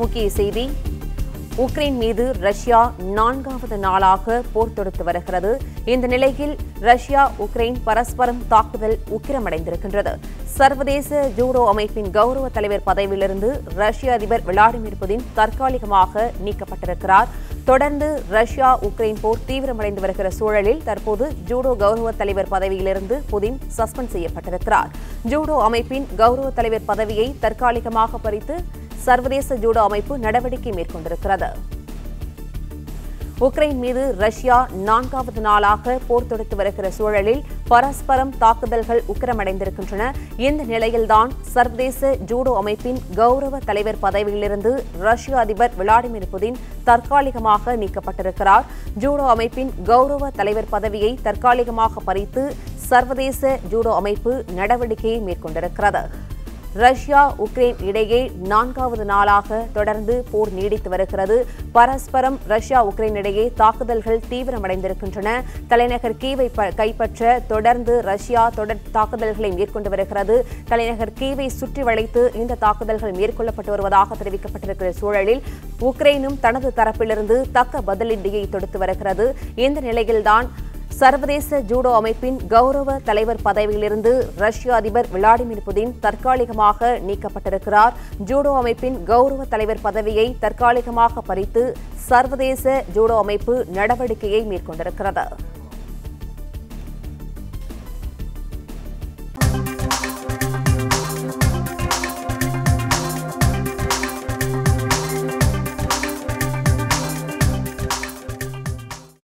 முக்கிய செய்தி உக்ரைன் மீது ரஷ்யா நான்காவது நாளாக போர் தொடுத்து வருகிறது இந்த நிலையில் ரஷ்யா உக்ரைன் பரஸ்பரம் தாக்குதல் உக்கிரமடைந்திருக்கின்றது சர்வதேச ஜூடோ அமைப்பின் கௌரவ தலைவர் பதவியிலிருந்து ரஷ்ய அதிபர் விளாடிமிர் புதின் தற்காலிகமாக நீக்கப்பட்டிருக்கிறார் தொடர்ந்து ரஷ்யா உக்ரைன் போர் தீவிரமடைந்து வருகிற சூழலில் தற்போது ஜூடோ கௌரவ தலைவர் பதவியிலிருந்து புதின் சஸ்பெண்ட் செய்யப்பட்டிருக்கிறார் ஜூடோ அமைப்பின் கௌரவ தலைவர் பதவியை தற்காலிகமாக பறித்து சர்வதேச ஜூடோ அமைப்பு நடவடிக்கை மேற்கொண்டிருக்கிறது உக்ரைன் மீது ரஷ்யா நான்காவது நாளாக போர் தொடுத்து வருகிற சூழலில் பரஸ்பரம் தாக்குதல்கள் உக்கிரமடைந்திருக்கின்றன இந்த நிலையில்தான் சர்வதேச ஜூடோ அமைப்பின் கௌரவ தலைவர் பதவியிலிருந்து ரஷ்ய அதிபர் விளாடிமிர் புதின் தற்காலிகமாக நீக்கப்பட்டிருக்கிறார் ஜூடோ அமைப்பின் கௌரவ தலைவர் பதவியை தற்காலிகமாக பறித்து சர்வதேச ஜூடோ அமைப்பு நடவடிக்கையை மேற்கொண்டிருக்கிறது ரஷ்யா உக்ரைன் இடையே நான்காவது நாளாக தொடர்ந்து போர் நீடித்து வருகிறது பரஸ்பரம் ரஷ்யா உக்ரைன் இடையே தாக்குதல்கள் தீவிரமடைந்திருக்கின்றன தலைநகர் கீவை ப- கைப்பற்ற தொடர்ந்து ரஷ்யா தொடர் தாக்குதல்களை மேற்கொண்டு வருகிறது தலைநகர் கீவை சுற்றி வளைத்து இந்த தாக்குதல்கள் மேற்கொள்ளப்பட்டு வருவதாக தெரிவிக்கப்பட்டிருக்கிற சூழலில் உக்ரைனும் தனது தரப்பிலிருந்து தக்க பதிலடியை தொடுத்து வருகிறது இந்த நிலையில்தான் சர்வதேச ஜூடோ அமைப்பின் கௌரவ தலைவர் பதவியிலிருந்து ரஷ்ய அதிபர் விளாடிமிர் புதின் தற்காலிகமாக நீக்கப்பட்டிருக்கிறார் ஜூடோ அமைப்பின் கௌரவ தலைவர் பதவியை தற்காலிகமாக பறித்து சர்வதேச ஜூடோ அமைப்பு நடவடிக்கையை மேற்கொண்டிருக்கிறது